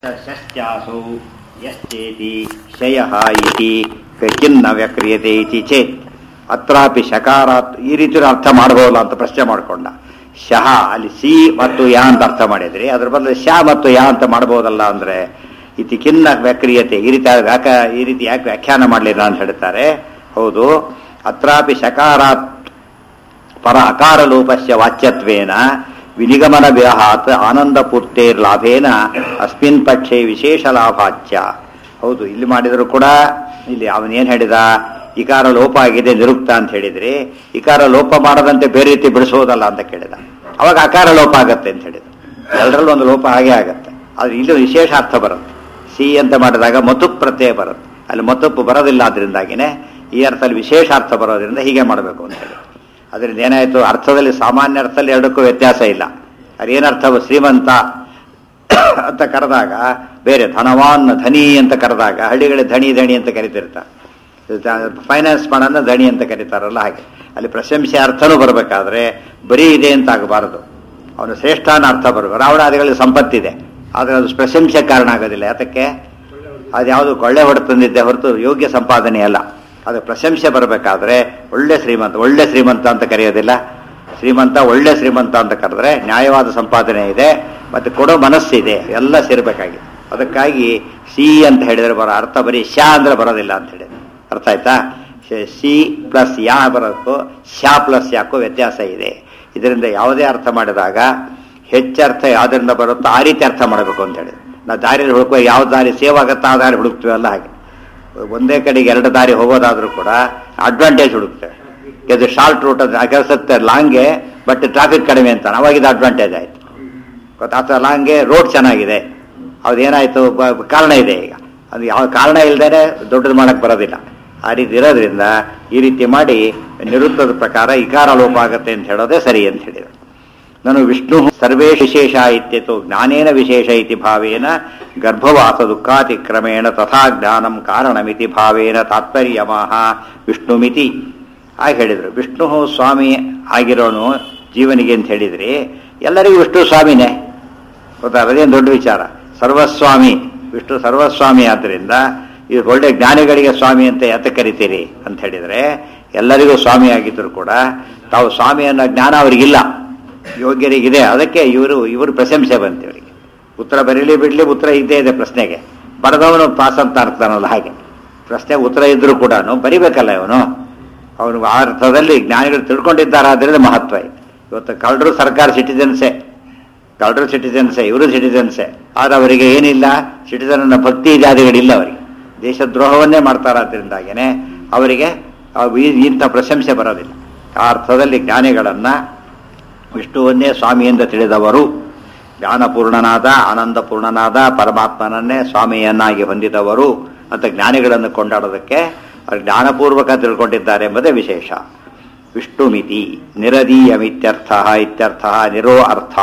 ಷಶ್ಚಾಸೌ ಯಶ್ಚೇತಿ ಶಯಃ ಇತಿ ಕಿನ್ನ ವ್ಯಕ್ರಿಯತೆ ಇತಿ ಚೇತ್ ಅತ್ರಾಪಿ ಶಕಾರಾತ್ ಈ ರೀತಿ ಅರ್ಥ ಮಾಡಬಹುದಲ್ಲ ಅಂತ ಪ್ರಶ್ನೆ ಮಾಡಿಕೊಂಡ ಶಹ ಅಲ್ಲಿ ಸಿ ಮತ್ತು ಯಾ ಅಂತ ಅರ್ಥ ಮಾಡಿದ್ರಿ ಅದ್ರ ಬದಲು ಶ ಮತ್ತು ಯಾ ಅಂತ ಮಾಡಬಹುದಲ್ಲ ಅಂದ್ರೆ ಇತಿ ಖಿನ್ನ ವ್ಯಕ್ರಿಯತೆ ಈ ರೀತಿ ವ್ಯಾಕ ಈ ರೀತಿ ಯಾಕೆ ವ್ಯಾಖ್ಯಾನ ಮಾಡಲಿಲ್ಲ ಅಂತ ಹೇಳ್ತಾರೆ ಹೌದು ಅತ್ರಾಪಿ ಶಕಾರಾತ್ ಪರ ಅಕಾರ ಲೋಪಸ್ಯ ವಾಚ್ಯತ್ವೇನ ವಿನಿಗಮನ ವಿರಹಾತ್ ಆನಂದ ಪೂರ್ತೇರ್ ಲಾಭೇನ ಅಸ್ಮಿನ್ ಪಕ್ಷೆ ವಿಶೇಷ ಲಾಭಾಚ್ಯ ಹೌದು ಇಲ್ಲಿ ಮಾಡಿದ್ರು ಕೂಡ ಇಲ್ಲಿ ಅವನೇನ್ ಹೇಳಿದ ಇಕಾರ ಲೋಪ ಆಗಿದೆ ನಿರುಕ್ತ ಅಂತ ಹೇಳಿದ್ರಿ ಇಕಾರ ಲೋಪ ಮಾಡದಂತೆ ಬೇರೆ ರೀತಿ ಬಿಡಿಸೋದಲ್ಲ ಅಂತ ಕೇಳಿದ ಅವಾಗ ಅಕಾರ ಲೋಪ ಆಗತ್ತೆ ಅಂತ ಹೇಳಿದ ಎಲ್ಲರಲ್ಲೂ ಒಂದು ಲೋಪ ಹಾಗೆ ಆಗತ್ತೆ ಆದ್ರೆ ಇಲ್ಲಿ ವಿಶೇಷ ಅರ್ಥ ಬರುತ್ತೆ ಸಿ ಅಂತ ಮಾಡಿದಾಗ ಮತುಪ್ ಪ್ರತ್ಯಯ ಬರುತ್ತೆ ಅಲ್ಲಿ ಮತುಪ್ಪು ಬರೋದಿಲ್ಲ ಅದರಿಂದಾಗಿನೇ ಈ ಅರ್ಥದಲ್ಲಿ ವಿಶೇಷ ಅರ್ಥ ಬರೋದ್ರಿಂದ ಹೀಗೆ ಮಾಡಬೇಕು ಅಂತ ಹೇಳಿ ಅದರಿಂದ ಏನಾಯಿತು ಅರ್ಥದಲ್ಲಿ ಸಾಮಾನ್ಯ ಅರ್ಥದಲ್ಲಿ ಎರಡಕ್ಕೂ ವ್ಯತ್ಯಾಸ ಇಲ್ಲ ಅದೇನರ್ಥ ಶ್ರೀಮಂತ ಅಂತ ಕರೆದಾಗ ಬೇರೆ ಧನವಾನ್ ಧನಿ ಅಂತ ಕರೆದಾಗ ಹಳ್ಳಿಗಳಿಗೆ ಧಣಿ ಧಣಿ ಅಂತ ಕರಿತಿರ್ತಾರೆ ಫೈನಾನ್ಸ್ ಮಾಡೋಣ ಧಣಿ ಅಂತ ಕರೀತಾರಲ್ಲ ಹಾಗೆ ಅಲ್ಲಿ ಪ್ರಶಂಸೆ ಅರ್ಥನೂ ಬರಬೇಕಾದ್ರೆ ಬರೀ ಇದೆ ಅಂತ ಆಗಬಾರದು ಅವನು ಶ್ರೇಷ್ಠನ ಅರ್ಥ ಬರಬೇಕು ರಾವಣಾದಿಗಳಲ್ಲಿ ಸಂಪತ್ತಿದೆ ಆದರೆ ಅದು ಪ್ರಶಂಸೆ ಕಾರಣ ಆಗೋದಿಲ್ಲ ಯಾತಕ್ಕೆ ಅದು ಯಾವುದು ಕೊಳ್ಳೆ ಹೊಡೆದು ತಂದಿದ್ದೆ ಹೊರತು ಯೋಗ್ಯ ಸಂಪಾದನೆ ಅಲ್ಲ ಅದು ಪ್ರಶಂಸೆ ಬರಬೇಕಾದ್ರೆ ಒಳ್ಳೆ ಶ್ರೀಮಂತ ಒಳ್ಳೆ ಶ್ರೀಮಂತ ಅಂತ ಕರೆಯೋದಿಲ್ಲ ಶ್ರೀಮಂತ ಒಳ್ಳೆ ಶ್ರೀಮಂತ ಅಂತ ಕರೆದ್ರೆ ನ್ಯಾಯವಾದ ಸಂಪಾದನೆ ಇದೆ ಮತ್ತೆ ಕೊಡೋ ಮನಸ್ಸಿದೆ ಎಲ್ಲ ಸೇರ್ಬೇಕಾಗಿದೆ ಅದಕ್ಕಾಗಿ ಸಿ ಅಂತ ಹೇಳಿದ್ರೆ ಬರೋ ಅರ್ಥ ಬರೀ ಶ ಅಂದ್ರೆ ಬರೋದಿಲ್ಲ ಅಂತ ಹೇಳಿದ್ರೆ ಅರ್ಥ ಆಯ್ತಾ ಸಿ ಪ್ಲಸ್ ಯಾ ಬರೋಕ್ಕೂ ಶ ಪ್ಲಸ್ ಯಾಕೋ ವ್ಯತ್ಯಾಸ ಇದೆ ಇದರಿಂದ ಯಾವುದೇ ಅರ್ಥ ಮಾಡಿದಾಗ ಹೆಚ್ಚರ್ಥ ಯಾವ್ದರಿಂದ ಬರುತ್ತೋ ಆ ರೀತಿ ಅರ್ಥ ಮಾಡಬೇಕು ಅಂತ ಹೇಳಿ ನಾವು ದಾರಿಯಲ್ಲಿ ಹುಡುಕುವ ಯಾವ ದಾರಿ ಸೇವ್ ಆಗುತ್ತೋ ಆ ದಾರಿ ಹುಡುಕ್ತೀವಲ್ಲ ಹಾಗೆ ಒಂದೇ ಕಡೆಗೆ ಎರಡು ದಾರಿ ಹೋಗೋದಾದ್ರೂ ಕೂಡ ಅಡ್ವಾಂಟೇಜ್ ಹುಡುಕ್ತೇವೆ ಇದು ಶಾರ್ಟ್ ರೂಟ್ ಅಂತ ಕೆಲಸತ್ತೆ ಲಾಂಗ್ಗೆ ಬಟ್ ಟ್ರಾಫಿಕ್ ಕಡಿಮೆ ಅಂತ ಅವಾಗ ಇದು ಅಡ್ವಾಂಟೇಜ್ ಆಯ್ತು ಗೊತ್ತಾಗ್ತದೆ ಲಾಂಗ್ಗೆ ರೋಡ್ ಚೆನ್ನಾಗಿದೆ ಅದೇನಾಯ್ತು ಕಾರಣ ಇದೆ ಈಗ ಅದು ಯಾವ ಕಾರಣ ಇಲ್ಲದೇ ದೊಡ್ಡದು ಮಾಡಕ್ ಬರೋದಿಲ್ಲ ಆ ರೀತಿ ಇರೋದ್ರಿಂದ ಈ ರೀತಿ ಮಾಡಿ ನಿರುತ್ತದ ಪ್ರಕಾರ ಇಕಾರ ಲೋಪ ಆಗತ್ತೆ ಅಂತ ಹೇಳೋದೇ ಸರಿ ಅಂತ ಹೇಳಿದರು ನಾನು ವಿಷ್ಣು ಸರ್ವೇ ವಿಶೇಷ ಇತ್ಯತು ಜ್ಞಾನೇನ ವಿಶೇಷ ಇತಿ ಭಾವೇನ ಗರ್ಭವಾಸ ದುಃಖಾತಿಕ್ರಮೇಣ ತಥಾ ಜ್ಞಾನಂ ಕಾರಣಮಿತಿ ಭಾವೇನ ತಾತ್ಪರ್ಯಮಃ ವಿಷ್ಣುಮಿತಿ ಹಾಗೆ ಹೇಳಿದರು ವಿಷ್ಣು ಸ್ವಾಮಿ ಆಗಿರೋನು ಜೀವನಿಗೆ ಅಂತ ಹೇಳಿದ್ರಿ ಎಲ್ಲರಿಗೂ ವಿಷ್ಣು ಸ್ವಾಮಿನೇ ಗೊತ್ತಾ ಅದೇನು ದೊಡ್ಡ ವಿಚಾರ ಸರ್ವಸ್ವಾಮಿ ವಿಷ್ಣು ಸರ್ವಸ್ವಾಮಿ ಆದ್ದರಿಂದ ಇದು ಒಳ್ಳೆ ಜ್ಞಾನಿಗಳಿಗೆ ಸ್ವಾಮಿ ಅಂತ ಯಾತ ಕರಿತೀರಿ ಅಂತ ಹೇಳಿದರೆ ಎಲ್ಲರಿಗೂ ಸ್ವಾಮಿ ಆಗಿದ್ರು ಕೂಡ ತಾವು ಸ್ವಾಮಿ ಅನ್ನೋ ಜ್ಞಾನ ಅವರಿಗಿಲ್ಲ ಯೋಗ್ಯರಿಗಿದೆ ಅದಕ್ಕೆ ಇವರು ಇವರು ಪ್ರಶಂಸೆ ಬಂತು ಇವರಿಗೆ ಉತ್ತರ ಬರೀಲಿ ಬಿಡ್ಲಿ ಉತ್ತರ ಇದ್ದೇ ಇದೆ ಪ್ರಶ್ನೆಗೆ ಬರೆದವನು ಪಾಸ್ ಅಂತ ಅರ್ಥನಲ್ಲ ಹಾಗೆ ಪ್ರಶ್ನೆ ಉತ್ತರ ಇದ್ರೂ ಕೂಡ ಬರಿಬೇಕಲ್ಲ ಇವನು ಅವನು ಆ ಅರ್ಥದಲ್ಲಿ ಜ್ಞಾನಿಗಳು ತಿಳ್ಕೊಂಡಿದ್ದಾರೆ ಆದ್ದರಿಂದ ಮಹತ್ವ ಇದೆ ಇವತ್ತು ಕಳ್ಳರು ಸರ್ಕಾರ ಸಿಟಿಜನ್ಸೇ ಕಳ್ಳರು ಸಿಟಿಜನ್ಸೇ ಇವರು ಸಿಟಿಜನ್ಸೇ ಆದ್ರೆ ಅವರಿಗೆ ಏನಿಲ್ಲ ಸಿಟಿಜನ್ ಅನ್ನೋ ಭಕ್ತಿ ಇತ್ಯಾದಿಗಳಿಲ್ಲ ಅವರಿಗೆ ದೇಶದ್ರೋಹವನ್ನೇ ಮಾಡ್ತಾರಾದ್ರಿಂದಾಗೇನೆ ಅವರಿಗೆ ಇಂಥ ಪ್ರಶಂಸೆ ಬರೋದಿಲ್ಲ ಆ ಅರ್ಥದಲ್ಲಿ ಜ್ಞಾನಿಗಳನ್ನ ವಿಷ್ಣುವನ್ನೇ ಸ್ವಾಮಿಯಿಂದ ತಿಳಿದವರು ಜ್ಞಾನಪೂರ್ಣನಾದ ಆನಂದಪೂರ್ಣನಾದ ಪರಮಾತ್ಮನನ್ನೇ ಸ್ವಾಮಿಯನ್ನಾಗಿ ಹೊಂದಿದವರು ಅಂತ ಜ್ಞಾನಿಗಳನ್ನು ಕೊಂಡಾಡೋದಕ್ಕೆ ಅವರು ಜ್ಞಾನಪೂರ್ವಕ ತಿಳ್ಕೊಂಡಿದ್ದಾರೆ ಎಂಬುದೇ ವಿಶೇಷ ವಿಷ್ಣುಮಿತಿ ನಿರದೀಯಮಿತ್ಯರ್ಥ ಇತ್ಯರ್ಥ ನಿರೋ ಅರ್ಥ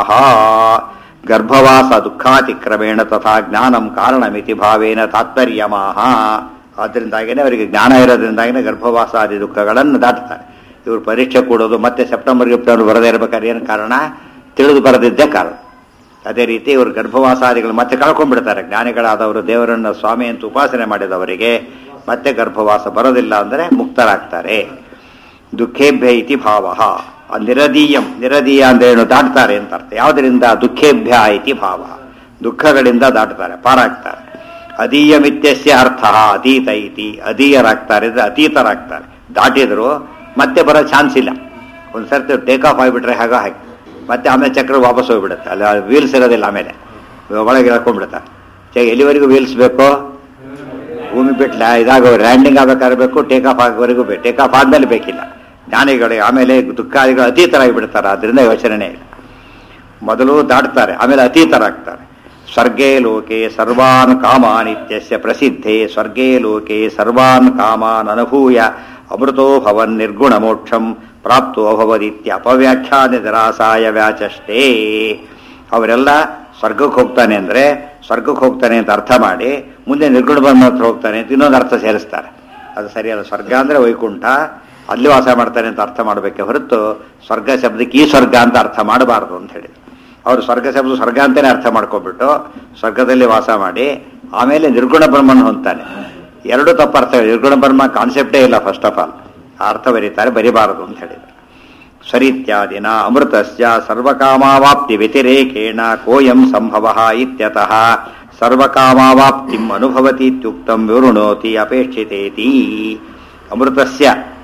ಗರ್ಭವಾಸ ದುಃಖಾತಿಕ್ರಮೇಣ ತಥಾ ಜ್ಞಾನಂ ಕಾರಣಮಿತಿ ಭಾವೇನ ತಾತ್ಪರ್ಯಮಾಹ ಆದ್ದರಿಂದಾಗೇನೆ ಅವರಿಗೆ ಜ್ಞಾನ ಇರೋದ್ರಿಂದಾಗೇನೆ ಗರ್ಭವಾಸಾದಿ ದುಃಖಗಳನ್ನು ದಾಟ್ತಾರೆ ಇವರು ಪರೀಕ್ಷೆ ಕೊಡೋದು ಮತ್ತೆ ಸೆಪ್ಟೆಂಬರ್ ಗಿಪ್ಟೆಂಬರ್ ಬರದೇ ಇರಬೇಕಾದ್ರೆ ಏನು ಕಾರಣ ತಿಳಿದು ಬರದಿದ್ದೇ ಕಾರಣ ಅದೇ ರೀತಿ ಇವರು ಗರ್ಭವಾಸಾದಿಗಳು ಮತ್ತೆ ಕಳ್ಕೊಂಡ್ಬಿಡ್ತಾರೆ ಜ್ಞಾನಿಗಳಾದವರು ದೇವರನ್ನ ಸ್ವಾಮಿ ಅಂತ ಉಪಾಸನೆ ಮಾಡಿದವರಿಗೆ ಮತ್ತೆ ಗರ್ಭವಾಸ ಬರೋದಿಲ್ಲ ಅಂದರೆ ಮುಕ್ತರಾಗ್ತಾರೆ ದುಃಖೇಭ್ಯ ಇತಿ ಭಾವ ನಿರದೀಯಂ ನಿರದೀಯ ಅಂದ್ರೇನು ದಾಟ್ತಾರೆ ಅಂತ ಅರ್ಥ ಯಾವುದರಿಂದ ದುಃಖೇಭ್ಯ ಇತಿ ಭಾವ ದುಃಖಗಳಿಂದ ದಾಟ್ತಾರೆ ಪಾರಾಗ್ತಾರೆ ಅದೀಯಮಿತ್ಯಸ್ಯ ಅರ್ಥ ಅತೀತ ಇತಿ ಅದೀಯರಾಗ್ತಾರೆ ಅಂದ್ರೆ ಅತೀತರಾಗ್ತಾರೆ ದಾಟಿದ್ರು ಮತ್ತೆ ಬರೋ ಚಾನ್ಸ್ ಇಲ್ಲ ಒಂದು ಸರ್ತಿ ಟೇಕ್ ಆಫ್ ಆಗಿಬಿಟ್ರೆ ಹಾಗ ಹಾಕಿ ಮತ್ತೆ ಆಮೇಲೆ ಚಕ್ರ ವಾಪಸ್ ಹೋಗ್ಬಿಡುತ್ತೆ ಅಲ್ಲಿ ವೀಲ್ಸ್ ಇರೋದಿಲ್ಲ ಆಮೇಲೆ ಒಳಗೆ ಇಳ್ಕೊಂಡ್ಬಿಡುತ್ತೆ ಎಲ್ಲಿವರೆಗೂ ವೀಲ್ಸ್ ಬೇಕು ಭೂಮಿ ಬಿಟ್ಲ ಇದಾಗ ಲ್ಯಾಂಡಿಂಗ್ ಆಗ್ಬೇಕಾದ್ರೆ ಬೇಕು ಟೇಕ್ ಆಫ್ ಆಗೋವರೆಗೂ ಬೇಕು ಟೇಕ್ ಆಫ್ ಆದ್ಮೇಲೆ ಬೇಕಿಲ್ಲ ಜ್ಞಾನಿಗಳಿಗೆ ಆಮೇಲೆ ದುಃಖಾದಿಗಳು ಅತೀತರಾಗಿ ಬಿಡ್ತಾರೆ ಅದರಿಂದ ಯೋಚನೆ ಇಲ್ಲ ಮೊದಲು ದಾಟ್ತಾರೆ ಆಮೇಲೆ ಅತೀತರಾಗ್ತಾರೆ ಸ್ವರ್ಗೇ ಲೋಕೆ ಸರ್ವಾನ್ ಕಾಮಾನ್ ಇತ್ಯಸ್ಯ ಪ್ರಸಿದ್ಧೆ ಸ್ವರ್ಗೇ ಲೋಕೆ ಸರ್ವಾನ್ ಕಾಮಾನ್ ಅನುಭೂಯ ಅಮೃತೋ ಭವನ್ ನಿರ್ಗುಣ ಮೋಕ್ಷಂ ಪ್ರಾಪ್ತೋ ಅಭವದಿತ್ಯ ಅಪವ್ಯಾಖ್ಯಾನ ನಿರಾಸಾಯ ವ್ಯಾಚಷ್ಟೇ ಅವರೆಲ್ಲ ಸ್ವರ್ಗಕ್ಕೆ ಹೋಗ್ತಾನೆ ಅಂದ್ರೆ ಸ್ವರ್ಗಕ್ಕೆ ಹೋಗ್ತಾನೆ ಅಂತ ಅರ್ಥ ಮಾಡಿ ಮುಂದೆ ನಿರ್ಗುಣ ಬಂದ ಹತ್ರ ಹೋಗ್ತಾನೆ ಅಂತ ಇನ್ನೊಂದು ಅರ್ಥ ಸೇರಿಸ್ತಾರೆ ಅದು ಸರಿಯಲ್ಲ ಸ್ವರ್ಗ ಅಂದ್ರೆ ವೈಕುಂಠ ಅಲ್ಲಿ ವಾಸ ಮಾಡ್ತಾನೆ ಅಂತ ಅರ್ಥ ಮಾಡಬೇಕೆ ಹೊರತು ಸ್ವರ್ಗ ಶಬ್ದಕ್ಕೆ ಈ ಸ್ವರ್ಗ ಅಂತ ಅರ್ಥ ಮಾಡಬಾರದು ಅಂತ ಹೇಳಿ ಅವರು ಸ್ವರ್ಗ ಶಬ್ದ ಸ್ವರ್ಗ ಅಂತಲೇ ಅರ್ಥ ಮಾಡ್ಕೊಂಡ್ಬಿಟ್ಟು ಸ್ವರ್ಗದಲ್ಲಿ ವಾಸ ಮಾಡಿ ಆಮೇಲೆ ನಿರ್ಗುಣ ಬ್ರಹ್ಮನ ಹೊಂತಾನೆ ಎರಡು ತಪ್ಪು ಅರ್ಥ ನಿರ್ಗುಣ ಬ್ರಹ್ಮ ಕಾನ್ಸೆಪ್ಟೇ ಇಲ್ಲ ಫಸ್ಟ್ ಆಫ್ ಆಲ್ ಆ ಅರ್ಥ ಬರೀತಾರೆ ಬರಿಬಾರದು ಅಂತ ಹೇಳಿದ್ರು ಸ್ವರಿತ್ಯಾದಿನ ಅಮೃತಸ್ಯ ಸರ್ವಕಾಮಾವಾಪ್ತಿ ವ್ಯತಿರೇಕೇಣ ಕೋಯಂ ಸಂಭವ ಇತ್ಯತಃ ಸರ್ವಕಾಮಾವಾಪ್ತಿಂ ಅನುಭವತಿ ಇತ್ಯುಕ್ತಂ ವಿವೃಣೋತಿ ಅಪೇಕ್ಷಿತೇತಿ ಅಮೃತಸ್ಯ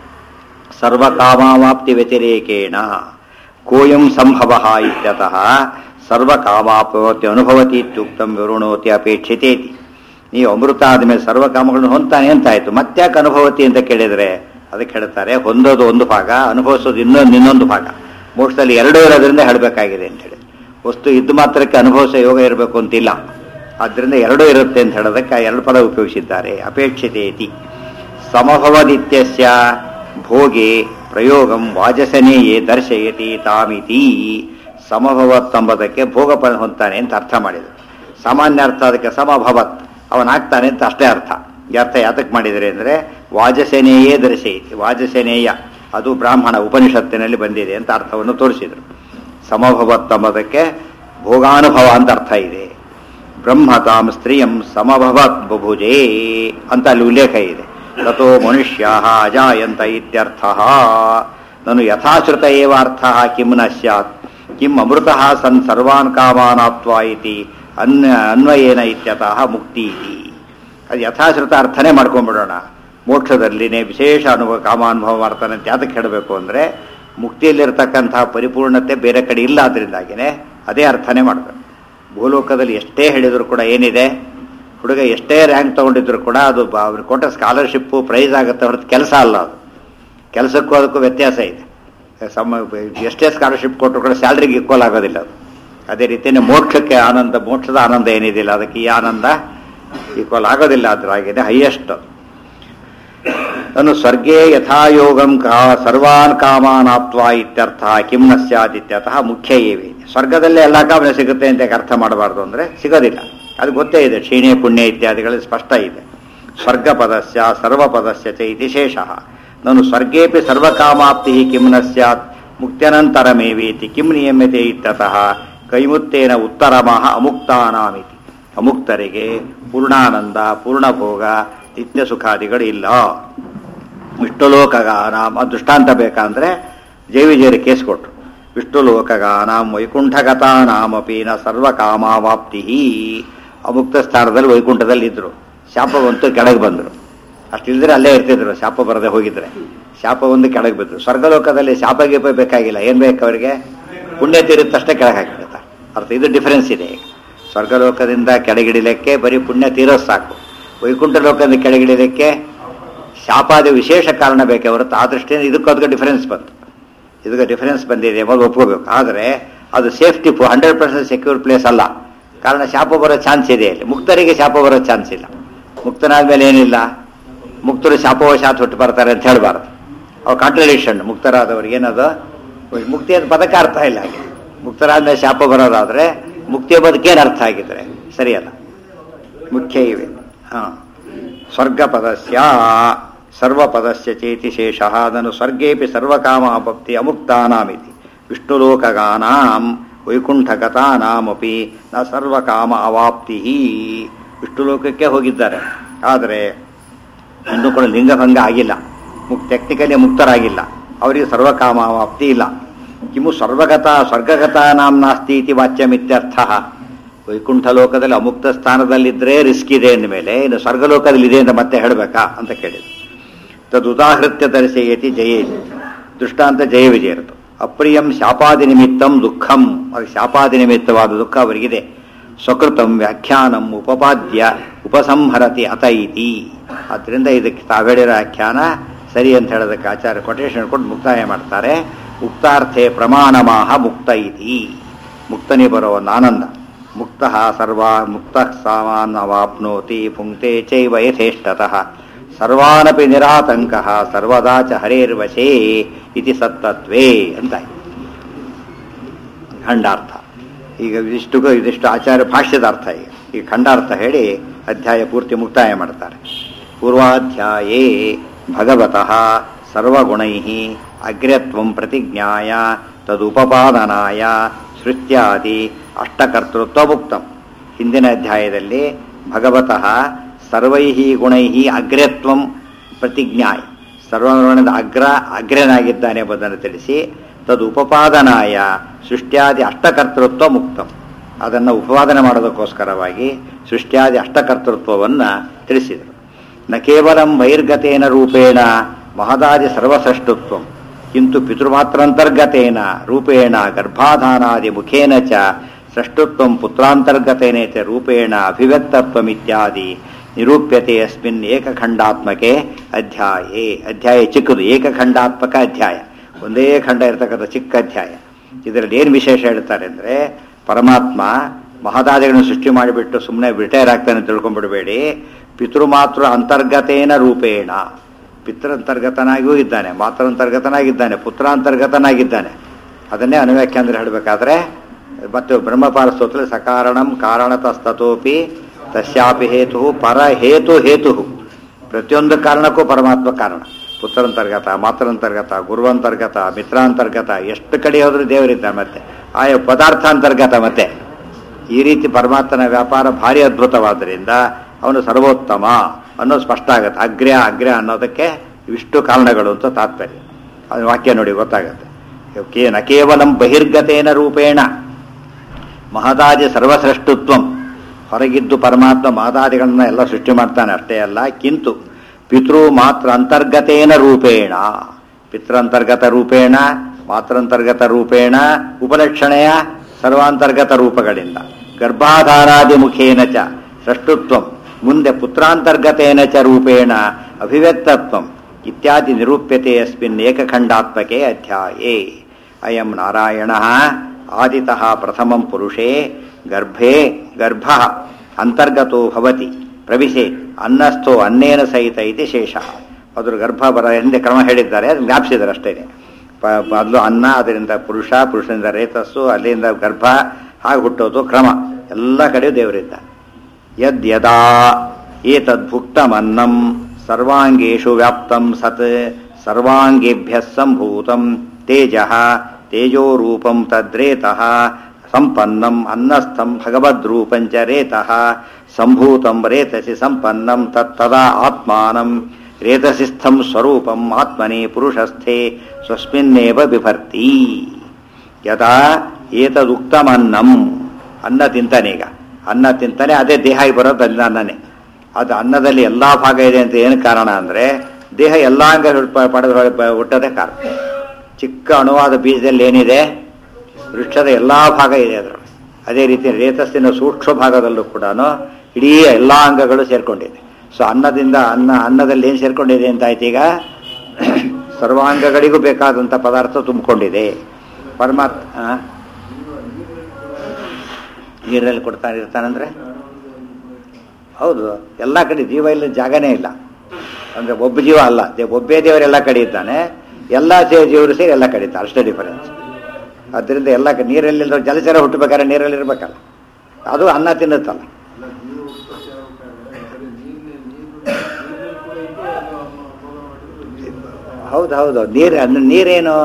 ಸರ್ವಕಾಮಾವಾಪ್ತಿ ವ್ಯತಿರೇಕೇಣ ಕೋಯಂ ಸಂಭವ ಇತ್ಯತಃ ಸರ್ವಕಾಮಾಪವತಿ ಅನುಭವತಿ ಇತ್ಯುಕ್ತಂ ವಿವೃಣೋತಿ ಅಪೇಕ್ಷಿತೇತಿ ನೀವು ಅಮೃತ ಆದಮೇಲೆ ಸರ್ವಕಾಮಗಳನ್ನು ಹೊಂತಾನೆ ಅಂತಾಯ್ತು ಮತ್ತ್ಯಾಕೆ ಅನುಭವತಿ ಅಂತ ಕೇಳಿದರೆ ಅದಕ್ಕೆ ಹೇಳ್ತಾರೆ ಹೊಂದೋದು ಒಂದು ಭಾಗ ಅನುಭವಿಸೋದು ಇನ್ನೊಂದು ಇನ್ನೊಂದು ಭಾಗ ಮೋಕ್ಷದಲ್ಲಿ ಎರಡೂ ಇರೋದ್ರಿಂದ ಹೇಳಬೇಕಾಗಿದೆ ಅಂತ ಹೇಳಿ ವಸ್ತು ಇದ್ದು ಮಾತ್ರಕ್ಕೆ ಅನುಭವಿಸೋ ಯೋಗ ಇರಬೇಕು ಅಂತಿಲ್ಲ ಆದ್ದರಿಂದ ಎರಡೂ ಇರುತ್ತೆ ಅಂತ ಹೇಳೋದಕ್ಕೆ ಆ ಎರಡು ಪದ ಉಪಯೋಗಿಸಿದ್ದಾರೆ ಅಪೇಕ್ಷಿತೇತಿ ಸಮಭವದಿತ್ಯಸ್ಯ ಭೋಗೆ ಪ್ರಯೋಗಂ ವಾಜಸನೇಯೇ ದರ್ಶಯತಿ ತಾಮಿತಿ ಸಮಭವತ್ತಂಬುದಕ್ಕೆ ಭೋಗ ಪ- ಹೊಂತಾನೆ ಅಂತ ಅರ್ಥ ಮಾಡಿದರು ಸಾಮಾನ್ಯ ಅರ್ಥ ಅದಕ್ಕೆ ಸಮಭವತ್ ಅವನಾಗ್ತಾನೆ ಅಂತ ಅಷ್ಟೇ ಅರ್ಥ ಈ ಅರ್ಥ ಯಾತಕ್ಕೆ ಮಾಡಿದರೆ ಅಂದರೆ ವಾಜಸೇನೆಯೇ ದರ್ಶಯತಿ ವಾಜಸೇನೆಯ ಅದು ಬ್ರಾಹ್ಮಣ ಉಪನಿಷತ್ತಿನಲ್ಲಿ ಬಂದಿದೆ ಅಂತ ಅರ್ಥವನ್ನು ತೋರಿಸಿದರು ಸಮಭವತ್ತಂಬುದಕ್ಕೆ ಭೋಗಾನುಭವ ಅಂತ ಅರ್ಥ ಇದೆ ಬ್ರಹ್ಮತಾಂ ಸ್ತ್ರೀಯಂ ಸಮಭವತ್ ಬಭುಜೇ ಅಂತ ಅಲ್ಲಿ ಉಲ್ಲೇಖ ಇದೆ ತಥೋ ಮನುಷ್ಯ ಅಜಾಯಂತ ಇತ್ಯರ್ಥ ನಾನು ಯಥಾಶ್ರುತ ಏವ ಅರ್ಥ ಕಿಂ ನ ಸ್ಯಾತ್ ಕಿಂ ಅಮೃತ ಸನ್ ಸರ್ವಾನ್ ಕಾಮಾನಾತ್ವ ಇತಿ ಅನ್ಯ ಅನ್ವಯೇನ ಇತ್ಯತಃ ಮುಕ್ತಿ ಇತಿ ಅದು ಯಥಾಶ್ರುತ ಅರ್ಥನೇ ಮಾಡ್ಕೊಂಡ್ಬಿಡೋಣ ಮೋಕ್ಷದಲ್ಲಿನೇ ವಿಶೇಷ ಅನುಭವ ಕಾಮಾನುಭವ ಮಾಡ್ತಾನೆ ಅಂತ ಯಾತಕ್ಕೆ ಹೇಳಬೇಕು ಅಂದರೆ ಮುಕ್ತಿಯಲ್ಲಿರ್ತಕ್ಕಂತಹ ಪರಿಪೂರ್ಣತೆ ಬೇರೆ ಕಡೆ ಇಲ್ಲ ಅದರಿಂದಾಗಿನೇ ಅದೇ ಅರ್ಥನೇ ಮಾಡಬೇಕು ಭೂಲೋಕದಲ್ಲಿ ಎಷ್ಟೇ ಹೇಳಿದ್ರು ಕೂಡ ಏನಿದೆ ಹುಡುಗ ಎಷ್ಟೇ ರ್ಯಾಂಕ್ ತಗೊಂಡಿದ್ರು ಕೂಡ ಅದು ಬ- ಅವ್ರಿಗೆ ಕೊಟ್ಟ ಸ್ಕಾಲರ್ಶಿಪ್ಪು ಪ್ರೈಸ್ ಆಗುತ್ತೆ ಹೊರತು ಕೆಲಸ ಅಲ್ಲ ಅದು ಕೆಲಸಕ್ಕೂ ಅದಕ್ಕೂ ವ್ಯತ್ಯಾಸ ಇದೆ ಸಮ ಎಷ್ಟೇ ಸ್ಕಾಲರ್ಶಿಪ್ ಕೊಟ್ಟರು ಕೂಡ ಸ್ಯಾಲ್ರಿಗೆ ಈಕ್ವಲ್ ಆಗೋದಿಲ್ಲ ಅದು ಅದೇ ರೀತಿಯೇ ಮೋಕ್ಷಕ್ಕೆ ಆನಂದ ಮೋಕ್ಷದ ಆನಂದ ಏನಿದಿಲ್ಲ ಅದಕ್ಕೆ ಈ ಆನಂದ ಈಕ್ವಲ್ ಆಗೋದಿಲ್ಲ ಅದ್ರಾಗಿದೆ ಹೈಯೆಸ್ಟ್ ನಾನು ಸ್ವರ್ಗೇ ಯಥಾಯೋಗಂ ಕಾ ಸರ್ವಾನ್ ಕಾಮಾನಾತ್ವ ಇತ್ಯರ್ಥ ಕಿಂ ನ ಸ್ಯಾದಿತ್ಯತಃ ಮುಖ್ಯ ಏವಿ ಸ್ವರ್ಗದಲ್ಲೇ ಎಲ್ಲ ಕಾಮನೆ ಸಿಗುತ್ತೆ ಅಂತ ಯಾಕೆ ಅರ್ಥ ಮಾಡಬಾರ್ದು ಅಂದರೆ ಸಿಗೋದಿಲ್ಲ ಅದು ಗೊತ್ತೇ ಇದೆ ಕ್ಷೀಣೆ ಪುಣ್ಯ ಇತ್ಯಾದಿಗಳು ಸ್ಪಷ್ಟ ಇದೆ ಸ್ವರ್ಗ ಪದಸ್ಯ ಸರ್ವ ಪದಸ್ಯ ಚ ಇತಿ ಶೇಷಃ ನಾನು ಸ್ವರ್ಗೇಪಿ ಸರ್ವಕಾಮಾಪ್ತಿ ಕಿಂ ನ ಸ್ಯಾತ್ ಮುಕ್ತ್ಯನಂತರಮೇವೇತಿ ಕಿಂ ನಿಯಮ್ಯತೆ ಇತ್ಯತಃ ಕೈಮುತ್ತೇನ ಉತ್ತರಮಃ ಅಮುಕ್ತಾನಾಮಿತಿ ಅಮುಕ್ತರಿಗೆ ಪೂರ್ಣಾನಂದ ಪೂರ್ಣಭೋಗ ನಿತ್ಯ ಸುಖಾದಿಗಳು ಇಲ್ಲ ವಿಷ್ಣುಲೋಕಗಾನಾಂ ಅದು ದೃಷ್ಟಾಂತ ಬೇಕಂದ್ರೆ ಜೈವಿಜಯರು ಕೇಸ್ ಕೊಟ್ರು ವಿಷ್ಣುಲೋಕಗಾನಾಂ ವೈಕುಂಠಗತಾನಾಮಪಿ ನ ಸರ್ವಕಾಮಾವಾಪ್ತಿ ಅಮುಕ್ತ ಸ್ಥಾನದಲ್ಲಿ ವೈಕುಂಠದಲ್ಲಿ ಇದ್ರು ಶಾಪ ಬಂತು ಕೆಳಗೆ ಬಂದರು ಅಷ್ಟಿಲ್ದ್ರೆ ಅಲ್ಲೇ ಇರ್ತಿದ್ರು ಶಾಪ ಬರದೆ ಹೋಗಿದ್ರೆ ಶಾಪ ಒಂದು ಕೆಳಗೆ ಬಿದ್ರು ಸ್ವರ್ಗಲೋಕದಲ್ಲಿ ಶಾಪ ಗೀಪ ಬೇಕಾಗಿಲ್ಲ ಏನ್ ಬೇಕು ಅವರಿಗೆ ಪುಣ್ಯ ತೀರುತ್ತಷ್ಟೇ ಕೆಳಗೆ ಹಾಕಿಬಿಡ್ತಾರೆ ಅರ್ಥ ಇದು ಡಿಫರೆನ್ಸ್ ಇದೆ ಈಗ ಸ್ವರ್ಗಲೋಕದಿಂದ ಕೆಳಗಿಡಿಲಿಕ್ಕೆ ಬರೀ ಪುಣ್ಯ ತೀರೋದು ಸಾಕು ವೈಕುಂಠ ಲೋಕದಿಂದ ಕೆಳಗಿಡಿಲಿಕ್ಕೆ ಶಾಪಾದ ವಿಶೇಷ ಕಾರಣ ಬೇಕೆ ಹೊರತು ಆ ದೃಷ್ಟಿಯಿಂದ ಇದಕ್ಕೂ ಅದಕ್ಕೆ ಡಿಫರೆನ್ಸ್ ಬಂತು ಇದಕ್ಕೆ ಡಿಫರೆನ್ಸ್ ಬಂದಿದೆ ಎಂಬುದು ಒಪ್ಕೋಬೇಕು ಆದರೆ ಅದು safety hundred percent secure place ಅಲ್ಲ ಕಾರಣ ಶಾಪ ಬರೋ ಚಾನ್ಸ್ ಇದೆ ಇಲ್ಲಿ ಮುಕ್ತರಿಗೆ ಶಾಪ ಬರೋ ಚಾನ್ಸ್ ಇಲ್ಲ ಮುಕ್ತನಾದ್ಮೇಲೆ ಏನಿಲ್ಲ ಮುಕ್ತರು ಶಾಪವಶಾತ್ ಹುಟ್ಟು ಬರ್ತಾರೆ ಅಂತ ಹೇಳಬಾರ್ದು ಅವು ಕಾಂಟ್ರಡಿಕ್ಷನ್ ಮುಕ್ತರಾದವ್ರಿಗೆ ಏನದು ಮುಕ್ತಿ ಅಂತ ಪದಕ್ಕೆ ಅರ್ಥ ಇಲ್ಲ ಹಾಗೆ ಮುಕ್ತರಾದ್ಮೇಲೆ ಶಾಪ ಬರೋದಾದ್ರೆ ಮುಕ್ತಿಯ ಬದುಕೇನು ಅರ್ಥ ಆಗಿದ್ರೆ ಸರಿಯಲ್ಲ ಮುಖ್ಯ ಇವೆ ಹಾಂ ಸ್ವರ್ಗಪದಸ್ಯ ಸರ್ವಪದಸ್ಯ ಚೇತಿ ಶೇಷಃ ಅದನ್ನು ಸ್ವರ್ಗೇಪಿ ಸರ್ವಕಾಮಾಪಪ್ತಿ ಅಮುಕ್ತಾನಾಮಿತಿ ವಿಷ್ಣುಲೋಕಗಾನಾಂ ವೈಕುಂಠಗತಾನಾಮಪಿ ನ ಸರ್ವಕಾಮ ಅವಾಪ್ತಿ ವಿಷ್ಣುಲೋಕಕ್ಕೆ ಹೋಗಿದ್ದಾರೆ ಆದರೆ ಇನ್ನೂ ಕೂಡ ಲಿಂಗಭಂಗ ಆಗಿಲ್ಲ ಮುಕ್ ಟೆಕ್ನಿಕಲಿ ಮುಕ್ತರಾಗಿಲ್ಲ ಅವರಿಗೆ ಸರ್ವಕಾಮ ಅವಾಪ್ತಿ ಇಲ್ಲ ಕಿಮು ಸರ್ವಗತ ಸ್ವರ್ಗಗತ ನಾಂ ನಾಸ್ತಿ ಇತಿ ವಾಚ್ಯಮಿತ್ಯರ್ಥ ವೈಕುಂಠ ಲೋಕದಲ್ಲಿ ಅಮುಕ್ತ ಸ್ಥಾನದಲ್ಲಿದ್ದರೆ ರಿಸ್ಕ್ ಇದೆ ಅಂದಮೇಲೆ ಇನ್ನು ಸ್ವರ್ಗಲೋಕದಲ್ಲಿ ಇದೆ ಅಂತ ಮತ್ತೆ ಹೇಳಬೇಕಾ ಅಂತ ಕೇಳಿದ್ರು ತದುದಾಹೃತ್ಯ ದರ್ಶಯತಿ ಜಯೇ ದೃಷ್ಟಾಂತ ಜಯ ವಿಜಯರದು ಅಪ್ರಿಯಂ ಶಾಪಾದಿ ನಿಮಿತ್ತಂ ದುಃಖಂ ಅದು ಶಾಪಾದಿ ನಿಮಿತ್ತವಾದ ದುಃಖ ಅವರಿಗಿದೆ ಸ್ವಕೃತಂ ವ್ಯಾಖ್ಯಾನಂ ಉಪಪಾದ್ಯ ಉಪಸಂಹರತಿ ಅತ ಇತಿ ಆದ್ದರಿಂದ ಇದಕ್ಕೆ ತಾವೇಳಿರೋ ಆಖ್ಯಾನ ಸರಿ ಅಂತ ಹೇಳೋದಕ್ಕೆ ಆಚಾರ್ಯ ಕೊಟೇಶನ್ ಕೊಟ್ಟು ಮುಕ್ತಾಯ ಮಾಡ್ತಾರೆ ಮುಕ್ತಾರ್ಥೆ ಪ್ರಮಾಣಮಾಹ ಮುಕ್ತ ಇತಿ ಮುಕ್ತನಿ ಬರೋ ಒಂದು ಆನಂದ ಮುಕ್ತ ಸರ್ವ ಮುಕ್ತ ಸಾಮಾನ್ಯವಾಪ್ನೋತಿ ಪುಂಕ್ತೆ ಚೈವ ಯಥೇಷ್ಟತಃ ಸರ್ವಾನಪಿ ನಿರಾತಂಕ ಸರ್ವದಾ ಚ ಹರೇರ್ವಶೇ ಇತಿ ಸತ್ತತ್ವೇ ಅಂತ ಖಂಡಾರ್ಥ ಈಗ ಇದಿಷ್ಟು ಇದಿಷ್ಟು ಆಚಾರ್ಯ ಭಾಷ್ಯದ ಅರ್ಥ ಈಗ ಈ ಖಂಡಾರ್ಥ ಹೇಳಿ ಅಧ್ಯಾಯ ಪೂರ್ತಿ ಮುಕ್ತಾಯ ಮಾಡ್ತಾರೆ ಪೂರ್ವಾಧ್ಯಾಯೇ ಭಗವತಃ ಸರ್ವಗುಣೈ ಅಗ್ರ್ಯತ್ವಂ ಪ್ರತಿಜ್ಞಾಯ ತದುಪಪಾದನಾಯ ಸೃಷ್ಟ್ಯಾದಿ ಅಷ್ಟಕರ್ತೃತ್ವ ಮುಕ್ತಂ ಹಿಂದಿನ ಅಧ್ಯಾಯದಲ್ಲಿ ಭಗವತಃ ಸರ್ವೈ ಗುಣೈ ಅಗ್ರತ್ವಂ ಪ್ರತಿಜ್ಞಾಯ ಸರ್ವರ್ಣದ ಅಗ್ರ ಅಗ್ರನಾಗಿದ್ದಾನೆ ಎಂಬುದನ್ನು ತಿಳಿಸಿ ತದು ಉಪಪಾದನಾಯ ಸೃಷ್ಟ್ಯಾದಿ ಅಷ್ಟಕರ್ತೃತ್ವ ಮುಕ್ತಂ ಅದನ್ನು ಉಪವಾದನೆ ಮಾಡೋದಕ್ಕೋಸ್ಕರವಾಗಿ ಸೃಷ್ಟ್ಯಾದಿ ಅಷ್ಟಕರ್ತೃತ್ವವನ್ನು ತಿಳಿಸಿದರು ನ ಕೇವಲಂ ವೈರ್ಗತೇನ ರೂಪೇಣ ಮಹದಾದಿ ಸರ್ವಸೃಷ್ಟುತ್ವಂ ಕಿಂತು ಪಿತೃಮಾತ್ರಂತರ್ಗತೇನ ರೂಪೇಣ ಗರ್ಭಾಧಾನಾದಿ ಮುಖೇನ ಚ ಸೃಷ್ಟುತ್ವಂ ಪುತ್ರಾಂತರ್ಗತೇನೇತ ರೂಪೇಣ ಅಭಿವ್ಯಕ್ತತ್ವಮಿತ್ಯಾದಿ ನಿರೂಪ್ಯತೆ ಅಸ್ಮಿನ್ ಏಕಖಂಡಾತ್ಮಕೆ ಅಧ್ಯಾಯೇ ಅಧ್ಯಾಯ ಚಿಕ್ಕದು ಏಕಖಂಡಾತ್ಮಕ ಅಧ್ಯಾಯ ಒಂದೇ ಖಂಡ ಇರತಕ್ಕಂಥ ಚಿಕ್ಕ ಅಧ್ಯಾಯ ಇದರಲ್ಲಿ ಏನು ವಿಶೇಷ ಹೇಳ್ತಾರೆ ಅಂದರೆ ಪರಮಾತ್ಮ ಮಹದಾದಿಗಳನ್ನು ಸೃಷ್ಟಿ ಮಾಡಿಬಿಟ್ಟು ಸುಮ್ಮನೆ ರಿಟೈರ್ ಆಗ್ತಾನೆ ಅಂತ ತಿಳ್ಕೊಂಡ್ಬಿಡಬೇಡಿ ಪಿತೃಮಾತೃ ಅಂತರ್ಗತೇನ ರೂಪೇಣ ಪಿತೃಂತರ್ಗತನಾಗಿಯೂ ಇದ್ದಾನೆ ಮಾತೃಂತರ್ಗತನಾಗಿದ್ದಾನೆ ಪುತ್ರಾಂತರ್ಗತನಾಗಿದ್ದಾನೆ ಅದನ್ನೇ ಅನುವ್ಯಾಖ್ಯಾನ ಹೇಳಬೇಕಾದ್ರೆ ಮತ್ತು ಬ್ರಹ್ಮಪಾಲ ಸ್ತೋತ್ರ ಸಕಾರಣಂ ಕಾರಣತಸ್ತತೋಪಿ ತಸ್ಯಾಪಿ ಹೇತು ಪರ ಹೇತು ಹೇತು ಪ್ರತಿಯೊಂದು ಕಾರಣಕ್ಕೂ ಪರಮಾತ್ಮ ಕಾರಣ ಪುತ್ರಂತರ್ಗತ ಮಾತೃಂತರ್ಗತ ಗುರುವಂತರ್ಗತ ಮಿತ್ರಾಂತರ್ಗತ ಎಷ್ಟು ಕಡೆ ಹೋದ್ರೂ ದೇವರಿದ್ದ ಮತ್ತೆ ಆಯಾ ಪದಾರ್ಥಾಂತರ್ಗತ ಮತ್ತೆ ಈ ರೀತಿ ಪರಮಾತ್ಮನ ವ್ಯಾಪಾರ ಭಾರಿ ಅದ್ಭುತವಾದ್ದರಿಂದ ಅವನು ಸರ್ವೋತ್ತಮ ಅನ್ನೋದು ಸ್ಪಷ್ಟ ಆಗುತ್ತೆ ಅಗ್ರ್ಯ ಅಗ್ರ್ಯ ಅನ್ನೋದಕ್ಕೆ ಇವಿಷ್ಟು ಕಾರಣಗಳು ಅಂತ ತಾತ್ಪರ್ಯ ಅದು ವಾಕ್ಯ ನೋಡಿ ಗೊತ್ತಾಗುತ್ತೆ ಕೇ- ನ ಕೇವಲಂ ಬಹಿರ್ಗತೇನ ರೂಪೇಣ ಮಹದಾದಿ ಸರ್ವಸೃಷ್ಟುತ್ವಂ ಹೊರಗಿದ್ದು ಪರಮಾತ್ಮ ಮಹದಾದಿಗಳನ್ನ ಎಲ್ಲ ಸೃಷ್ಟಿ ಮಾಡ್ತಾನೆ ಅಷ್ಟೇ ಅಲ್ಲ ಕಿಂತು ಪಿತೃ ಮಾತ್ರ ಅಂತರ್ಗತೇನ ರೂಪೇಣ ಪಿತೃಂತರ್ಗತ ರೂಪೇಣ ಮಾತೃಂತರ್ಗತ ರೂಪೇಣ ಉಪಲಕ್ಷಣೆಯ ಸರ್ವಾಂತರ್ಗತ ರೂಪಗಳಿಂದ ಗರ್ಭಾಧಾರಾದಿ ಮುಖೇನ ಚ ಸೃಷ್ಟುತ್ವಂ ಮುಂದೆ ಪುತ್ರಾಂತರ್ಗತೇನ ಚ ರೂಪೇಣ ಅಭಿವ್ಯಕ್ತತ್ವಂ ಇತ್ಯಾದಿ ನಿರೂಪ್ಯತೆ ಅಸ್ಮಿನ್ ಏಕಖಂಡಾತ್ಮಕೆ ಅಧ್ಯಾಯೇ ಅಯಂ ನಾರಾಯಣ ಆದಿತಃ ಪ್ರಥಮಂ ಪುರುಷೇ ಗರ್ಭೇ ಗರ್ಭ ಅಂತರ್ಗತೋ ಭವತಿ ಪ್ರವಿಶೆ ಅನ್ನಸ್ಥೋ ಅನ್ನೇನ ಸಹಿತ ಇತಿ ಶೇಷ ಅದ್ರ ಗರ್ಭ ಬರ ಹಿಂದೆ ಕ್ರಮ ಹೇಳಿದ್ದಾರೆ ಅದನ್ನು ಜ್ಞಾಪಿಸಿದ್ದಾರೆ ಅಷ್ಟೇ ಮೊದಲು ಅನ್ನ ಅದರಿಂದ ಪುರುಷ ಪುರುಷನಿಂದ ರೇತಸ್ಸು ಅಲ್ಲಿಂದ ಗರ್ಭ ಹಾಗೆ ಹುಟ್ಟೋದು ಕ್ರಮ ಎಲ್ಲ ಕಡೆಯೂ ದೇವರಿದ್ದ ಯದ್ ಯದಾ ಏತದ್ಭುಕ್ತಮನ್ನಂ ಸರ್ವಾಂಗೇಷು ವ್ಯಾಪ್ತಂ ಸತ್ ಸರ್ವಾಂಗೇಭ್ಯ ಸಂಭೂತಂ ತೇಜ ತೇಜೋರೂಪಂ ತದ್ರೇತಃ ಸಂಪನ್ನಂ ಅನ್ನಸ್ಥಂ ಭಗವದ್ರೂಪಂಚ ರೇತಃ ಸಂಭೂತಂ ರೇತಸಿ ಸಂಪನ್ನಂ ತತ್ತದಾ ಆತ್ಮಾನಂ ರೇತಸಿಸ್ಥಂ ಸ್ವರೂಪಂ ಆತ್ಮನಿ ಪುರುಷಸ್ಥೆ ಸ್ವಸ್ಮಿನ್ನೇವ ಬಿಭರ್ತಿ ಯದಾ ಏತದುಕ್ತಮನ್ನಂ ಅನ್ನ ತಿಂತಾನೀಗ ಅನ್ನ ತಿಂತಾನೆ ಅದೇ ದೇಹ ಆಗಿ ಬರೋದು ಅಲ್ಲ ಅನ್ನನೇ ಅದು ಅನ್ನದಲ್ಲಿ ಎಲ್ಲಾ ಭಾಗ ಇದೆ ಅಂತ ಏನು ಕಾರಣ ಅಂದ್ರೆ ದೇಹ ಎಲ್ಲಾ ಅಂಗ ಪ- ಪಡೆದ ಬ- ಹುಟ್ಟೋದೇ ಕಾರಣ ಚಿಕ್ಕ ಅಣುವಾದ ಬೀಜದಲ್ಲಿ ಏನಿದೆ ವೃಕ್ಷದ ಎಲ್ಲಾ ಭಾಗ ಇದೆ ಅದರಲ್ಲಿ ಅದೇ ರೀತಿ ರೇತಸ್ಸಿನ ಸೂಕ್ಷ್ಮ ಭಾಗದಲ್ಲೂ ಕೂಡ ಇಡೀ ಎಲ್ಲಾ ಅಂಗಗಳು ಸೇರ್ಕೊಂಡಿದೆ ಸೊ ಅನ್ನದಿಂದ ಅನ್ನ ಅನ್ನದಲ್ಲಿ ಏನು ಸೇರ್ಕೊಂಡಿದೆ ಅಂತ ಆಯ್ತು ಈಗ ಸರ್ವಾಂಗಗಳಿಗೂ ಬೇಕಾದಂಥ ಪದಾರ್ಥ ತುಂಬಿಕೊಂಡಿದೆ ಪರಮಾತ್ಮ ಆ? ನೀರಲ್ಲಿ ಕೊಡ್ತಾ ಇರ್ತಾನಂದ್ರೆ ಹೌದು ಎಲ್ಲ ಕಡೆ ಜೀವ ಇಲ್ಲ ಜಾಗನೇ ಇಲ್ಲ ಅಂದ್ರೆ ಒಬ್ಬ ಜೀವ ಅಲ್ಲ ದೇ- ಒಬ್ಬೇ ದೇವರು ಎಲ್ಲ ಕಡೆ ಇದ್ದಾನೆ ಎಲ್ಲ ಜೀವ- ಜೀವರು ಸೇರಿ ಎಲ್ಲ ಕಡೆ ಇದ್ದಾರೆ ಅಷ್ಟೇ ಡಿಫರೆನ್ಸ್ ಅದರಿಂದ ಎಲ್ಲ ಕ- ನೀರಲ್ಲಿ ಜಲಚರ ಹುಟ್ಟಬೇಕಾದ್ರೆ ನೀರಲ್ಲಿ ಇರ್ಬೇಕಲ್ಲ ಅದು ಅನ್ನ ತಿನ್ನುತ್ತಲ್ಲ ಹೌದು ಹೌದು ನೀರು ಅಂದ್ರೆ ನೀರೇನು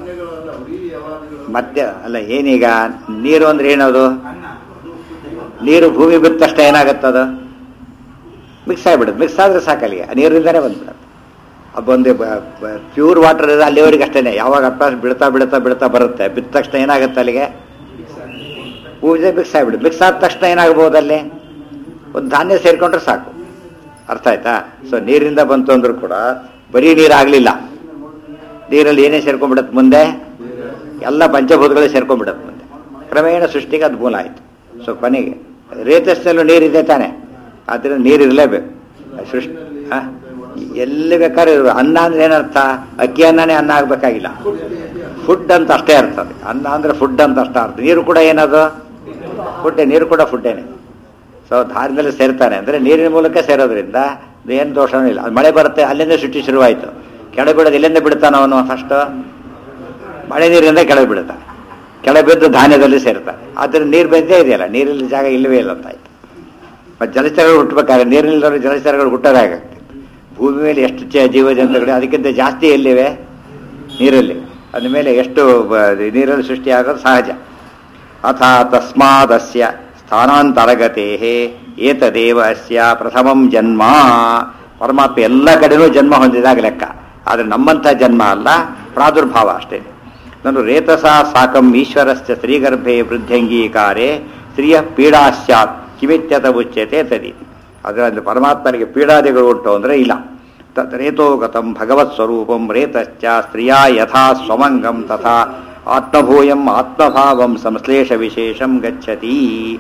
ಮತ್ತೆ ಅಲ್ಲ ಏನೀಗ ನೀರು ಅಂದ್ರೆ ಏನದು ನೀರು ಭೂಮಿ ಬಿದ್ದ ತಕ್ಷಣ ಏನಾಗುತ್ತದು ಮಿಕ್ಸ್ ಆಗಿಬಿಡುತ್ತೆ ಮಿಕ್ಸ್ ಆದ್ರೆ ಸಾಕಲ್ಲಿಗೆ ನೀರಿಂದನೇ ಬಂದ್ಬಿಡುತ್ತೆ ಅದು ಒಂದು ಪ್ಯೂರ್ ವಾಟರ್ ಇದೆ ಅಲ್ಲಿವರೆಗೆ ಅಷ್ಟೇ ಯಾವಾಗ ಅಪ್ಪ ಬಿಡ್ತಾ ಬಿಡ್ತಾ ಬಿಡ್ತಾ ಬರುತ್ತೆ ಬಿದ್ದ ತಕ್ಷಣ ಏನಾಗುತ್ತೆ ಅಲ್ಲಿಗೆ ಪೂಜೆ ಮಿಕ್ಸ್ ಆಗಿಬಿಡುತ್ತೆ ಮಿಕ್ಸ್ ಆದ ತಕ್ಷಣ ಏನಾಗ್ಬೋದು ಅಲ್ಲಿ ಒಂದು ಧಾನ್ಯ ಸೇರ್ಕೊಂಡ್ರೆ ಸಾಕು ಅರ್ಥ ಆಯ್ತಾ ಸೊ ನೀರಿಂದ ಬಂತು ಅಂದ್ರೂ ಕೂಡ ಬರೀ ನೀರಾಗಲಿಲ್ಲ ನೀರಲ್ಲಿ ಏನೇ ಸೇರ್ಕೊಂಡ್ಬಿಡತ್ತೆ ಮುಂದೆ ಎಲ್ಲ ಪಂಚಭೂತಗಳೇ ಸೇರ್ಕೊಂಡ್ಬಿಡತ್ತೆ ಮುಂದೆ ಕ್ರಮೇಣ ಸೃಷ್ಟಿಗೆ ಅದು ಮೂಲ ಆಯಿತು ಸೊ ಕೊನೆಗೆ ರೇತಸ್ನಲ್ಲೂ ನೀರಿದೆ ತಾನೆ ಆದ್ದರಿಂದ ನೀರು ಇರಲೇಬೇಕು ಸೃಷ್ಟಿ ಆ? ಎಲ್ಲಿ ಬೇಕಾದ್ರೆ ಇರು. ಅನ್ನ ಅಂದ್ರೆ ಏನರ್ಥ ಅಕ್ಕಿ ಅನ್ನನೇ ಅನ್ನ ಆಗ್ಬೇಕಾಗಿಲ್ಲ ಫುಡ್ ಅಂತ ಅಷ್ಟೇ ಅರ್ಥ ಅದು ಅನ್ನ ಅಂದ್ರೆ ಫುಡ್ ಅಂತ ಅಷ್ಟೇ ಅರ್ಥ ನೀರು ಕೂಡ ಏನದು ಫುಡ್ಡೇ ನೀರು ಕೂಡ ಫುಡ್ಡೇನೆ ಸೊ ದಾರಿನಲ್ಲಿ ಸೇರ್ತಾನೆ ಅಂದ್ರೆ ನೀರಿನ ಮೂಲಕ ಸೇರೋದ್ರಿಂದ ಏನು ದೋಷನೂ ಇಲ್ಲ ಅದು ಮಳೆ ಬರುತ್ತೆ ಅಲ್ಲಿಂದ ಸೃಷ್ಟಿ ಶುರುವಾಯಿತು ಕೆಳಗೆ ಬಿಡೋದು ಎಲ್ಲಿಂದ ಬಿಡ್ತಾನೆ ಅವನು ಫಸ್ಟ್ ಮಳೆ ನೀರಿಂದ ಕೆಳಗೆ ಬಿಡುತ್ತಾನೆ ಕೆಳಗೆ ಬಿದ್ದು ಧಾನ್ಯದಲ್ಲಿ ಸೇರ್ತಾನೆ ಆದ್ದರಿಂದ ನೀರು ಬೆಂದೇ ಇದೆಯಲ್ಲ ನೀರಲ್ಲಿ ಜಾಗ ಇಲ್ಲವೇ ಇಲ್ಲ ಅಂತ ಆಯ್ತು ಮತ್ತು ಜಲಚರಗಳು ಹುಟ್ಟಬೇಕಾದ್ರೆ ನೀರಿನಿಲ್ಲದವರು ಜಲಚರಗಳು ಹುಟ್ಟೋದೇ ಆಗುತ್ತೆ ಭೂಮಿ ಮೇಲೆ ಎಷ್ಟು ಚ- ಜೀವಜಂತುಗಳು ಅದಕ್ಕಿಂತ ಜಾಸ್ತಿ ಎಲ್ಲಿವೆ ನೀರಲ್ಲಿ ಅದ ಮೇಲೆ ಎಷ್ಟು ಬ- ನೀರಲ್ಲಿ ಸೃಷ್ಟಿಯಾಗೋದು ಸಹಜ ಅಥ ತಸ್ಮಾದಸ್ಯ ಸ್ಥಾನಾಂತರಗತೆ ಏತದೇವ ಅಸ್ಯ ಪ್ರಥಮಂ ಜನ್ಮ ಪರಮಾತ್ಮ ಎಲ್ಲ ಕಡೆನೂ ಜನ್ಮ ಹೊಂದಿದಾಗ ಲೆಕ್ಕ ಆದರೆ ನಮ್ಮಂಥ ಜನ್ಮ ಅಲ್ಲ ಪ್ರಾದುರ್ಭಾವ ಅಷ್ಟೇ ನಾನು ರೇತಸ ಸಾಕಂ ಈಶ್ವರಸ್ಯ ಸ್ತ್ರೀಗರ್ಭೆ ವೃದ್ಧಂಗೀಕಾರೆ ಸ್ತ್ರೀಯ ಪೀಡಾ ಸ್ಯಾತ್ ಕಿವಿತ್ಯತ ಉಚ್ಯತೆ ತದಿ ಅದರಲ್ಲಿ ಪರಮಾತ್ಮನಿಗೆ ಪೀಡಾದಿಗಳು ಉಂಟು ಅಂದರೆ ಇಲ್ಲ ತತ್ ರೇತೋಗತಂ ಭಗವತ್ ಸ್ವರೂಪಂ ರೇತಶ್ಚ ಸ್ತ್ರೀಯಾ ಯಥಾ ಸ್ವಮಂಗಂ ತಥಾ ಆತ್ಮಭೂಯಂ ಆತ್ಮಭಾವಂ ಸಂಶ್ಲೇಷ ವಿಶೇಷಂ ಗಚ್ಚತಿ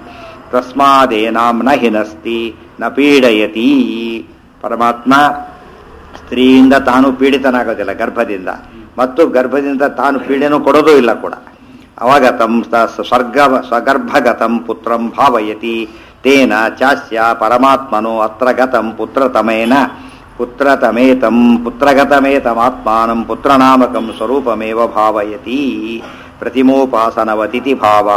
ತಸ್ಮಾದೇನಾಂ ನ ಹಿನಸ್ತಿ ನ ಪೀಡಯತಿ ಪರಮಾತ್ಮ ಸ್ತ್ರೀಯಿಂದ ತಾನು ಪೀಡಿತನಾಗೋದಿಲ್ಲ ಗರ್ಭದಿಂದ ಮತ್ತು ಗರ್ಭದಿಂದ ತಾನು ಪೀಡೆನೂ ಕೊಡೋದೂ ಇಲ್ಲ ಕೂಡ ಅವಾಗ ತಂ ಸ- ಸ್ವರ್ಗ ಸ್ವಗರ್ಭಗತಂ ಪುತ್ರಂ ಭಾವಯತಿ ತೇನ ಚಾಸ್ಯ ಪರಮಾತ್ಮನೋ ಅತ್ರ ಗತಂ ಪುತ್ರತಮೇನ ಪುತ್ರತಮೇತಂ ಪುತ್ರಗತಮೇತಮಾತ್ಮಾನಂ ಪುತ್ರನಾಮಕಂ ಸ್ವರೂಪಮೇವ ಭಾವಯತಿ ಪ್ರತಿಮೋಪಾಸನವತಿಥಿ ಭಾವ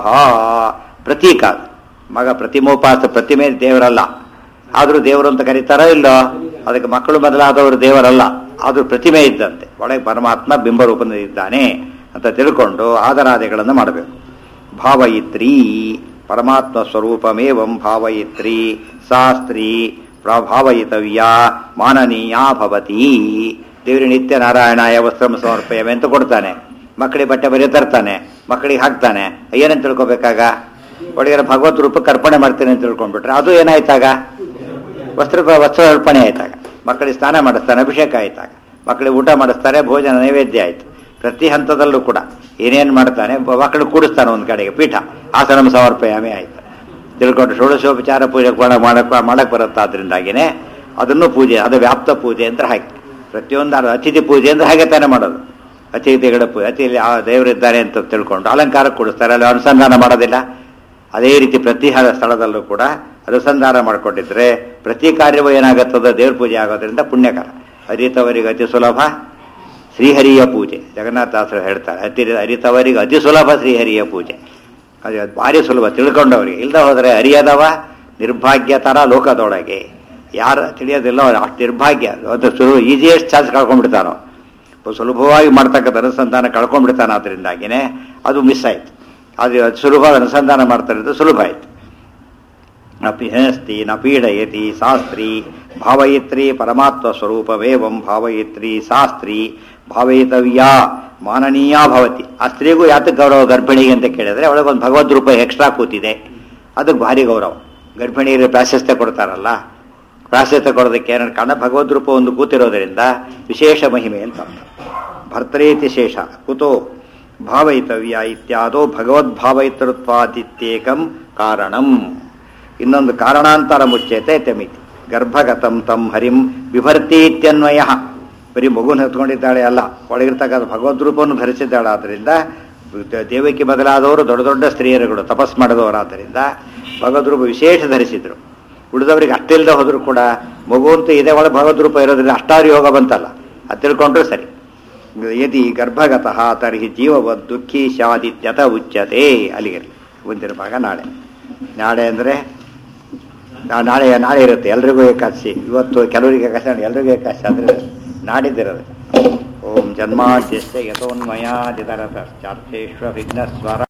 ಪ್ರತೀಕ ಮಗ ಪ್ರತಿಮೋಪಾಸ ಪ್ರತಿಮೆ ದೇವರಲ್ಲ ಆದರೂ ದೇವರು ಅಂತ ಕರೀತಾರೋ ಇಲ್ಲೋ ಅದಕ್ಕೆ ಮಕ್ಕಳು ಬದಲಾದವರು ದೇವರಲ್ಲ ಆದರೂ ಪ್ರತಿಮೆ ಇದ್ದಂತೆ ಒಳಗೆ ಪರಮಾತ್ಮ ಬಿಂಬರೂಪದಲ್ಲಿದ್ದಾನೆ ಅಂತ ತಿಳ್ಕೊಂಡು ಆದರಾದಿಗಳನ್ನು ಮಾಡಬೇಕು ಭಾವಯಿತ್ರಿ ಪರಮಾತ್ಮ ಸ್ವರೂಪಮೇವಂ ಭಾವಯಿತ್ರಿ ಸಾ ಸ್ತ್ರೀ ಪ್ರಭಾವಯಿತವ್ಯ ಮಾನನೀಯ ಭವತಿ ದೇವರಿ ನಿತ್ಯ ನಾರಾಯಣಾಯ ವಸ್ತ್ರಂ ಸಮರ್ಪಯವೆ ಅಂತ ಕೊಡ್ತಾನೆ ಮಕ್ಕಳಿಗೆ ಬಟ್ಟೆ ಬರೀ ತರ್ತಾನೆ ಮಕ್ಕಳಿಗೆ ಹಾಕ್ತಾನೆ ಏನಂತ ತಿಳ್ಕೊಬೇಕಾಗ ಒಳಗೆ ಭಗವತ್ ರೂಪಕ್ಕೆ ಅರ್ಪಣೆ ಮಾಡ್ತೇನೆ ಅಂತ ತಿಳ್ಕೊಂಡ್ಬಿಟ್ರೆ ಅದು ಏನಾಯ್ತಾಗ ವಸ್ತ್ರ ವಸ್ತ್ರ ಅರ್ಪಣೆ ಆಯ್ತಾಗ ಮಕ್ಕಳಿಗೆ ಸ್ನಾನ ಮಾಡಿಸ್ತಾನೆ ಅಭಿಷೇಕ ಆಯ್ತಾಗ ಮಕ್ಕಳಿಗೆ ಊಟ ಮಾಡಿಸ್ತಾರೆ ಭೋಜನ ನೈವೇದ್ಯ ಆಯ್ತು ಪ್ರತಿ ಹಂತದಲ್ಲೂ ಕೂಡ ಏನೇನು ಮಾಡ್ತಾನೆ ಮಕ್ಕಳು ಕೂಡಿಸ್ತಾನೆ ಒಂದು ಕಡೆಗೆ ಪೀಠ ಆಸನಂ ಸಮರ್ಪಯಾಮೆ ಆಯ್ತು ತಿಳ್ಕೊಂಡು ಷೋಡಶೋಪಚಾರ ಪೂಜೆ ಮಾಡಕ್ ಮಾಡಕ್ ಬರುತ್ತೆ ಅದರಿಂದಾಗಿನೇ ಅದನ್ನು ಪೂಜೆ ಅದು ವ್ಯಾಪ್ತ ಪೂಜೆ ಅಂತ ಹಾಕಿ ಪ್ರತಿಯೊಂದು ಅದು ಅತಿಥಿ ಪೂಜೆ ಅಂದ್ರೆ ಹಾಗೆ ತಾನೇ ಮಾಡೋದು ಅತಿಥಿಗಳ ಪೂಜೆ ಅತಿಥಿ ಆ ದೇವರಿದ್ದಾರೆ ಅಂತ ತಿಳ್ಕೊಂಡು ಅಲಂಕಾರ ಕೊಡಿಸ್ತಾರೆ ಅಲ್ಲಿ ಅನುಸಂಧಾನ ಮಾಡೋದಿಲ್ಲ ಅದೇ ರೀತಿ ಪ್ರತಿ ಹ- ಸ್ಥಳದಲ್ಲೂ ಕೂಡ ಅನುಸಂಧಾನ ಮಾಡಿಕೊಂಡಿದ್ರೆ ಪ್ರತಿ ಕಾರ್ಯವೂ ಏನಾಗುತ್ತದೋ ದೇವ್ರ ಪೂಜೆ ಆಗೋದ್ರಿಂದ ಪುಣ್ಯಕರ ಅರಿತವರಿಗೆ ಅತಿ ಸುಲಭ ಶ್ರೀಹರಿಯ ಪೂಜೆ ಜಗನ್ನಾಥಾಸರು ಹೇಳ್ತಾರೆ ಅತಿ ಅರಿತವರಿಗೆ ಅತಿ ಸುಲಭ ಶ್ರೀಹರಿಯ ಪೂಜೆ ಅದು ಅದು ಭಾರಿ ಸುಲಭ ತಿಳ್ಕೊಂಡವರಿಗೆ ಇಲ್ಲದ ಹೋದರೆ ಅರಿಯದವ ನಿರ್ಭಾಗ್ಯ ಥರ ಲೋಕದೊಳಗೆ ಯಾರು ತಿಳಿಯೋದಿಲ್ಲ ಅವ್ರು ಅಷ್ಟು ನಿರ್ಭಾಗ್ಯ ಅದು ಸುಲಭ ಈಸಿಯೆಸ್ಟ್ ಚಾನ್ಸ್ ಕಳ್ಕೊಂಡ್ಬಿಡ್ತಾನೋ ಸುಲಭವಾಗಿ ಮಾಡ್ತಕ್ಕಂಥ ಅನುಸಂಧಾನ ಕಳ್ಕೊಂಡ್ಬಿಡ್ತಾನೆ ಅದರಿಂದಾಗಿನೇ ಅದು ಮಿಸ್ ಆಯ್ತು ಅದು ಅದು ಸುಲಭ ಅನುಸಂಧಾನ ಮಾಡ್ತಾರೆ ಸುಲಭ ಆಯ್ತು ಅಪಿ ಹಸ್ತಿ ನ ಪೀಡಯತಿ ಶಾಸ್ತ್ರಿ ಭಾವಯಿತ್ರಿ ಪರಮಾತ್ಮ ಸ್ವರೂಪವೇವಂ ಭಾವಯಿತ್ರಿ ಶಾಸ್ತ್ರಿ ಭಾವಯಿತವ್ಯ ಮಾನನೀಯ ಭವತಿ ಆ ಸ್ತ್ರೀಗೂ ಯಾತಕ್ಕೆ ಗೌರವ ಗರ್ಭಿಣಿಗೆ ಅಂತ ಕೇಳಿದ್ರೆ ಅವಳಿಗೊಂದು ಭಗವದ್ ರೂಪ ಎಕ್ಸ್ಟ್ರಾ ಕೂತಿದೆ ಅದಕ್ಕೆ ಭಾರಿ ಗೌರವ ಗರ್ಭಿಣಿಯರಿಗೆ ಪ್ರಾಶಸ್ತ್ಯ ಕೊಡ್ತಾರಲ್ಲ ಪ್ರಾಶಸ್ತ್ಯ ಕೊಡೋದಕ್ಕೆ ಏನೋ ಕಾರಣ ಭಗವದ್ ರೂಪ ಒಂದು ಕೂತಿರೋದರಿಂದ ವಿಶೇಷ ಮಹಿಮೆ ಅಂತ ಅರ್ಥ. ಭರ್ತರೇತಿ ಶೇಷ ಕುತೋ ಭಾವಯಿತವ್ಯ ಇತ್ಯಾದೋ ಭಗವದ್ಭಾವಯಿತೃತ್ವಾದಿತ್ಯೇಕಂ ಕಾರಣಂ ಇನ್ನೊಂದು ಕಾರಣಾಂತರ ಮುಚ್ಚೇತೆ ತೆಮಿತಿ ಗರ್ಭಗತಂ ತಂ ಹರಿಂ ವಿಭರ್ತಿ ಇತ್ಯನ್ವಯ ಬರೀ ಮಗುನ ಹೊತ್ಕೊಂಡಿದ್ದಾಳೆ ಅಲ್ಲ ಒಳಗಿರ್ತಕ್ಕಂಥ ಭಗವದ್ ರೂಪವನ್ನು ಧರಿಸಿದ್ದಾಳೆ ಆದ್ದರಿಂದ ದೇವಕ್ಕೆ ಬದಲಾದವರು ದೊಡ್ಡ ದೊಡ್ಡ ಸ್ತ್ರೀಯರುಗಳು ತಪಸ್ ಮಾಡಿದವರಾದ್ದರಿಂದ ಭಗವದ್ ರೂಪ ವಿಶೇಷ ಧರಿಸಿದ್ರು ಉಳಿದವರಿಗೆ ಅಷ್ಟಿಲ್ಲದೆ ಹೋದ್ರು ಕೂಡ ಮಗು ಅಂತೂ ಇದೇ ಒಳಗೆ ಭಗವದ್ ರೂಪ ಇರೋದ್ರಿಂದ ಅಷ್ಟಾರು ಯೋಗ ಬಂತಲ್ಲ ಅದು ತಿಳ್ಕೊಂಡ್ರು ಸರಿ ಯದಿ ಗರ್ಭಗತಃ ತರ್ಹಿ ಜೀವವದ್ ದುಃಖಿ ಶಾದಿತ್ಯತ ಉಚ್ಯತೆ ಅಲ್ಲಿಗಿರಲಿ ಮುಂದಿನ ಭಾಗ ನಾಳೆ ನಾಳೆ ಅಂದರೆ ನಾಳೆ ನಾಳೆ ಇರುತ್ತೆ ಎಲ್ರಿಗೂ ಏಕಾದಶಿ ಇವತ್ತು ಕೆಲವರಿಗೆ ಏಕಾದಶಿ ಎಲ್ರಿಗೂ ಏಕಾದಶಿ ಅಂದರೆ ನಾಡಿದ್ದಿರೋದು ಓಂ ಜನ್ಮಾದ್ಯಸ್ಯ ಯಥೋನ್ಮಯಾದಿತರತಶ್ಚಾರ್ಥೇಶ್ವ ವಿಘ್ನಸ್ವರ